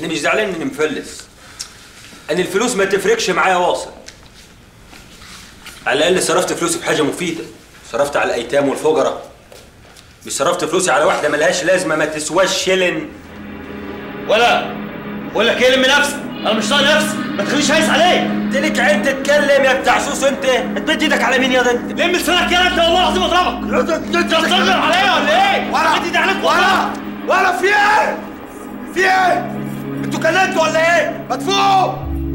انا مش زعلان اني مفلس انا الفلوس ما تفرقش معايا واصل على الاقل صرفت فلوسي في حاجه مفيده صرفت على الايتام والفقراء مش صرفت فلوسي على واحده ملهاش لازمه ما تسواش شيلن ولا بقول لك ايه لم نفسك انا مش طايق نفسي ما تخليش هايس عليك تلك عين تتكلم يا بتاع سوس انت هتمد ايدك على مين يا ده انت لم لسانك يا انت والله العظيم اضربك انت بتصغر عليا ولا ايه؟ ولا مد ايدي عليك ولا ولا في ايه؟ في ايه؟ انتوا كلمتوا ولا ايه؟ ما تفوقوا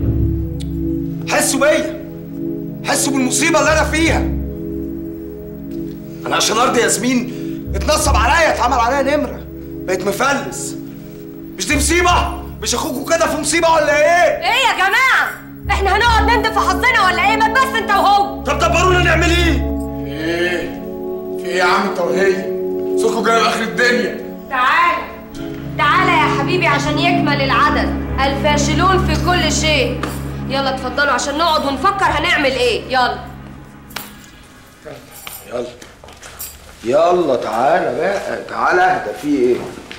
حسوا بيا حسوا بالمصيبة اللي أنا فيها أنا عشان أرضي ياسمين اتنصب عليا اتعمل عليا نمرة بقيت مفلس مش دي مصيبة؟ مش أخوكوا كده في مصيبة ولا إيه؟ ايه يا جماعه احنا هنقعد نندب في حظنا ولا ايه ما بس انت وهو طب دبرونا نعمل إيه؟ ايه في ايه يا عم انت وهي صوتكم جاي اخر الدنيا تعال تعال يا حبيبي عشان يكمل العدد الفاشلون في كل شيء يلا اتفضلوا عشان نقعد ونفكر هنعمل ايه يلا يلا يلا تعالى بقى تعالى اهدى في ايه؟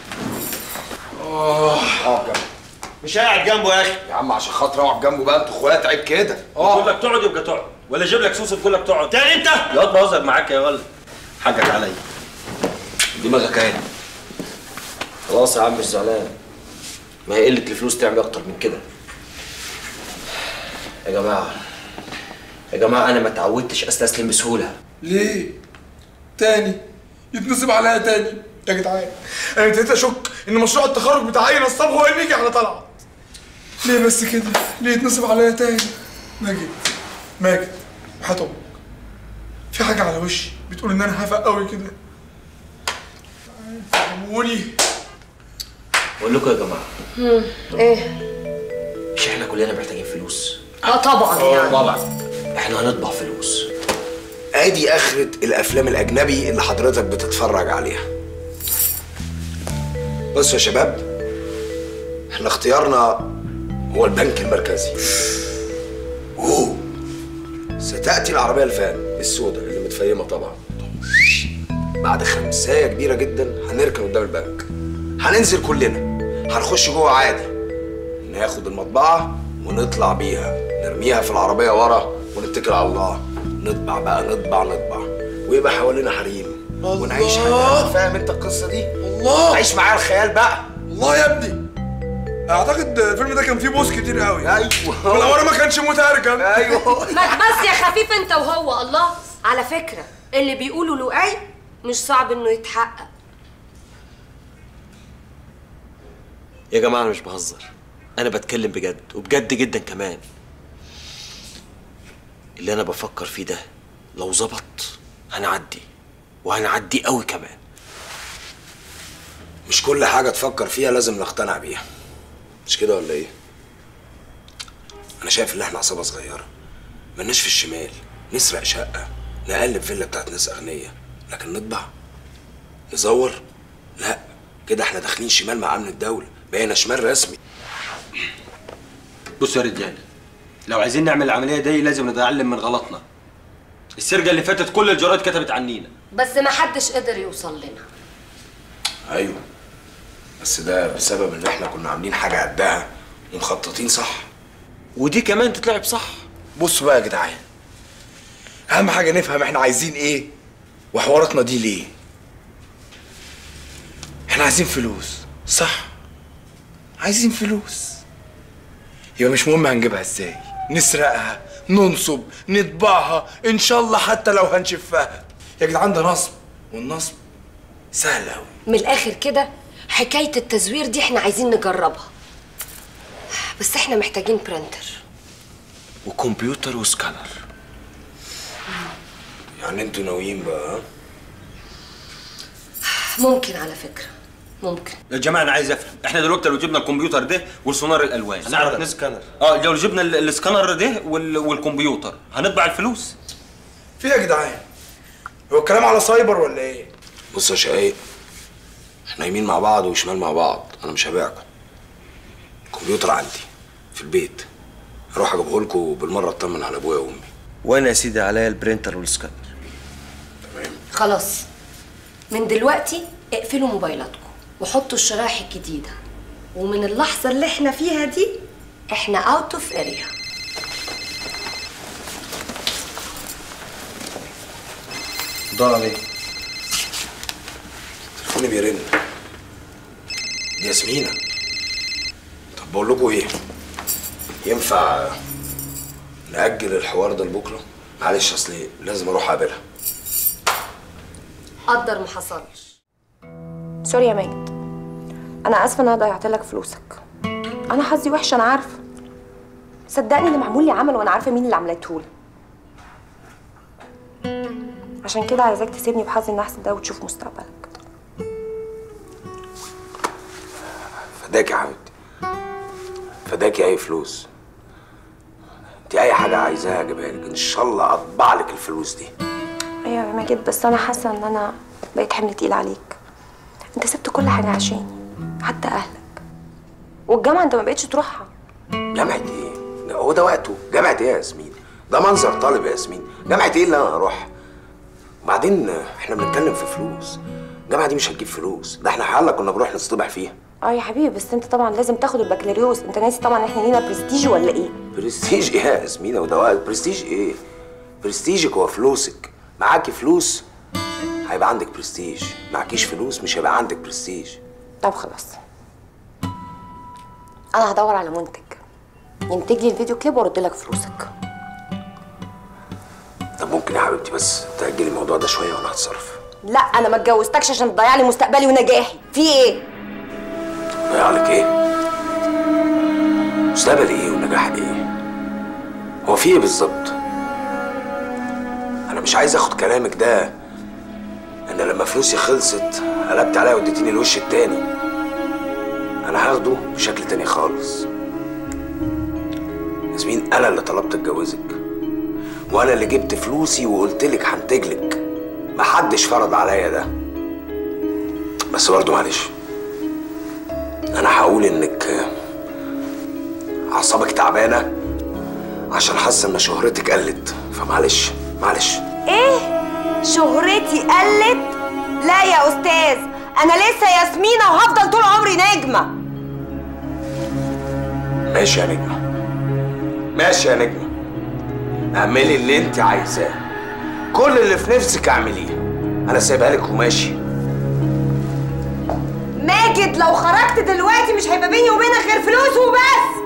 اه اقعد جنبه مش قاعد جنبه يا اخي يا عم عشان خاطر اقعد جنبه بقى انتوا اخوات عيب كده بقول لك تقعد يبقى تقعد ولا اجيب لك سوس تقول لك تقعد تاني انت يا بهزر معاك يا ولد حقك عليا دماغك ايه؟ خلاص يا عم مش زعلان ما هي قلة الفلوس تعمل أكتر من كده يا جماعة يا جماعة أنا ما اتعودتش أستسلم بسهولة ليه تاني يتنصب عليا تاني يا جدعان انا ابتديت اشك ان مشروع التخرج بتاع اي نصاب هو اللي يجي على طلعت ليه بس كده ليه يتنصب عليا تاني ماجد ماجد وحياة امك في حاجه على وشي بتقول ان انا هفق قوي كده فهموني بقول لكم يا جماعة ايه مش احنا كلنا محتاجين فلوس اه طبعا يعني طبعا احنا هنطبع فلوس ادي اخرة الافلام الاجنبي اللي حضرتك بتتفرج عليها بصوا يا شباب احنا اختيارنا هو البنك المركزي اوه ستاتي العربيه الفان السوداء اللي متفيمه طبعا بعد خمسايه كبيره جدا هنركن قدام البنك هننزل كلنا هنخش جوه عادي ناخد المطبعه ونطلع بيها نرميها في العربيه ورا ونتكل على الله نطبع بقى نطبع نطبع ويبقى حوالينا حريم ونعيش حياتنا فاهم انت القصه دي الله عيش معايا الخيال بقى الله يا ابني اعتقد الفيلم ده كان فيه بوس كتير قوي ايوه والأول ما كانش مترجم ايوه ما بس يا خفيف انت وهو الله على فكره اللي بيقولوا لؤي مش صعب انه يتحقق يا جماعة أنا مش بهزر أنا بتكلم بجد وبجد جدا كمان اللي أنا بفكر فيه ده لو ظبط هنعدي وهنعدي قوي كمان مش كل حاجه تفكر فيها لازم نقتنع بيها مش كده ولا ايه انا شايف ان احنا عصابه صغيره ملناش في الشمال نسرق شقه نقلب فيلا بتاعت ناس اغنياء لكن نطبع نزور لا كده احنا داخلين شمال مع امن الدوله بقينا شمال رسمي بصوا يا رجاله لو عايزين نعمل العمليه دي لازم نتعلم من غلطنا السرقه اللي فاتت كل الجرايد كتبت عنينا بس ما حدش قدر يوصل لنا ايوه بس ده بسبب ان احنا كنا عاملين حاجه قدها ومخططين صح ودي كمان تتلعب صح بصوا بقى يا جدعان اهم حاجه نفهم احنا عايزين ايه وحواراتنا دي ليه احنا عايزين فلوس صح عايزين فلوس يبقى مش مهم هنجيبها ازاي نسرقها ننصب نطبعها ان شاء الله حتى لو هنشفها يا جدعان ده نصب والنصب سهل قوي من الاخر كده حكايه التزوير دي احنا عايزين نجربها بس احنا محتاجين برينتر وكمبيوتر وسكانر يعني انتوا ناويين بقى ها؟ ممكن على فكره ممكن يا جماعه انا عايز افهم احنا دلوقتي لو جبنا الكمبيوتر ده والسونار الالوان هنعرف نسكانر. اه لو جبنا ال- السكانر ده وال- والكمبيوتر هنطبع الفلوس في إيه يا جدعان هو الكلام على سايبر ولا ايه بص يا شقايق احنا يمين مع بعض وشمال مع بعض انا مش هبيعكم الكمبيوتر عندي في البيت هروح اجيبه لكم بالمره اطمن على ابويا وامي وأنا يا سيدي عليا البرينتر والسكانر تمام خلاص من دلوقتي اقفلوا موبايلاتكم وحطوا الشرايح الجديده ومن اللحظة اللي احنا فيها دي احنا اوت اوف اريا ضاع ليه؟ تليفوني بيرن دي ياسمينة طب بقول لكم ايه؟ ينفع نأجل الحوار ده لبكره؟ معلش اصل لازم اروح اقابلها قدر ما حصلش سوري يا ماجد انا اسفه ان انا ضيعت لك فلوسك انا حظي وحش انا عارفه صدقني اللي معمول لي عمل وانا عارفه مين اللي عملته لي عشان كده عايزاك تسيبني بحظي النحس ده وتشوف مستقبلك فداك يا حبيبتي فداك اي فلوس انت اي حاجه عايزاها اجيبها لك ان شاء الله اطبع لك الفلوس دي ايوه يا ماجد بس انا حاسه ان انا بقيت حمل تقيل عليك انت سبت كل حاجه عشاني حتى اهلك والجامعه انت ما بقتش تروحها جامعه ايه ده هو ده وقته جامعه ايه يا ياسمين ده منظر طالب يا ياسمين جامعه ايه اللي انا اروح وبعدين احنا بنتكلم في فلوس الجامعه دي مش هتجيب فلوس ده احنا حالة كنا بنروح نصطبح فيها اه يا حبيبي بس انت طبعا لازم تاخد البكالوريوس انت ناسي طبعا احنا لينا برستيج ولا ايه برستيج ايه يا ياسمينة وده وقت برستيج ايه برستيجك هو فلوسك معاكي فلوس هيبقى عندك برستيج معكيش فلوس مش هيبقى عندك برستيج طب خلاص انا هدور على منتج ينتج لي الفيديو كليب وارد لك فلوسك طب ممكن يا حبيبتي بس تأجلي الموضوع ده شويه وانا هتصرف لا انا ما اتجوزتكش عشان تضيع لي مستقبلي ونجاحي في ايه ضيع لك ايه مستقبل ايه ونجاح ايه هو في ايه بالظبط انا مش عايز اخد كلامك ده ان لما فلوسي خلصت قلبت عليا واديتيني الوش التاني انا هاخده بشكل تاني خالص ياسمين انا اللي طلبت اتجوزك وانا اللي جبت فلوسي وقلت لك هنتجلك محدش فرض عليا ده بس برضه معلش انا هقول انك اعصابك تعبانه عشان حاسه ان شهرتك قلت فمعلش معلش ايه شهرتي قلت لا يا استاذ انا لسه ياسمينه وهفضل طول عمري نجمه ماشي يا نجمه ماشي يا نجمه اعملي اللي انت عايزاه كل اللي في نفسك اعمليه انا سايبها لك وماشي ماجد لو خرجت دلوقتي مش هيبقى بيني وبينك غير فلوس وبس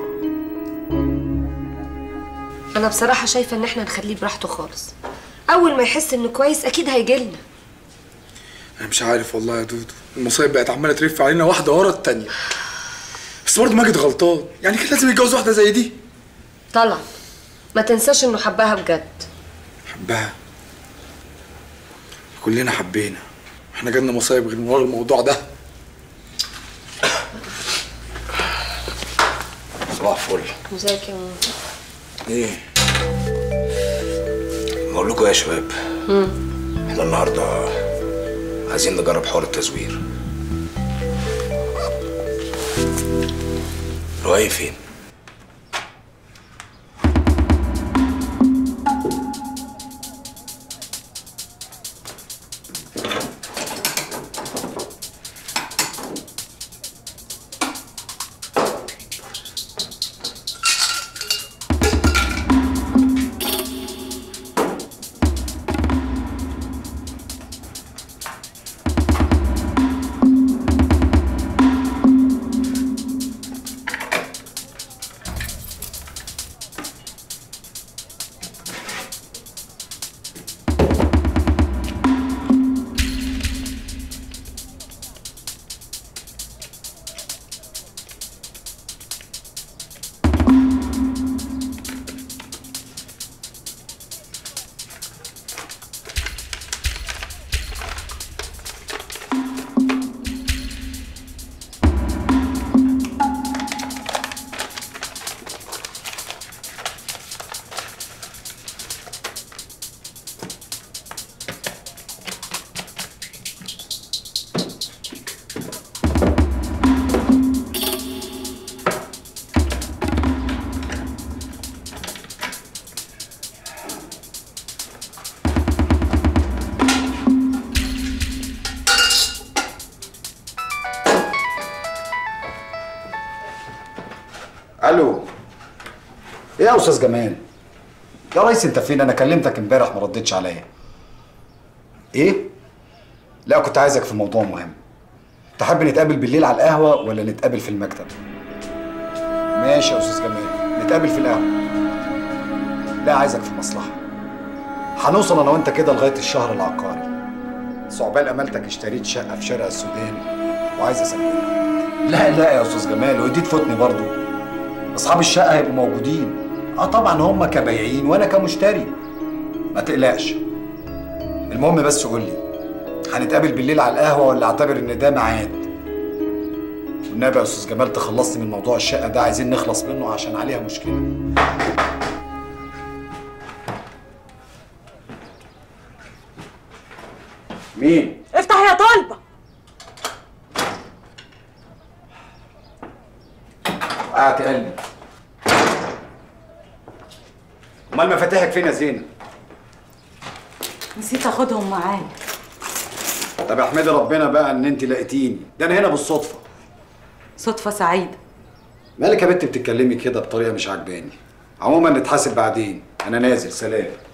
انا بصراحة شايفة ان احنا نخليه براحته خالص اول ما يحس انه كويس اكيد هيجيلنا انا مش عارف والله يا دودو المصايب بقت عماله تلف علينا واحده ورا التانيه بس برضه ماجد غلطان يعني كان لازم يتجوز واحده زي دي طلع ما تنساش انه حبها بجد حبها كلنا حبينا احنا جالنا مصايب غير من ورا الموضوع ده صباح الفل ازيك يا ماما ايه بقول لكم إيه يا شباب احنا النهارده عايزين نجرب حوار التزوير رؤية فين؟ الو ايه يا استاذ جمال يا ريس انت فين انا كلمتك امبارح ما ردتش عليا ايه لا كنت عايزك في موضوع مهم تحب نتقابل بالليل على القهوه ولا نتقابل في المكتب ماشي يا استاذ جمال نتقابل في القهوه لا عايزك في مصلحه هنوصل انا وانت كده لغايه الشهر العقاري صعبال امالتك اشتريت شقه في شارع السودان وعايز اسجلها لا لا يا استاذ جمال ودي تفوتني برضو اصحاب الشقه هيبقوا موجودين اه طبعا هم كبياعين وانا كمشتري ما تقلقش المهم بس قول لي هنتقابل بالليل على القهوه ولا اعتبر ان ده ميعاد والنبي يا استاذ جمال تخلصني من موضوع الشقه ده عايزين نخلص منه عشان عليها مشكله مين افتح يا طالبة وقعت قلبي امال مفاتيحك فين يا زينه نسيت اخدهم معايا طب احمدي ربنا بقى ان انت لقيتيني ده انا هنا بالصدفه صدفة سعيدة مالك يا بنت بتتكلمي كده بطريقه مش عاجباني عموما نتحاسب بعدين انا نازل سلام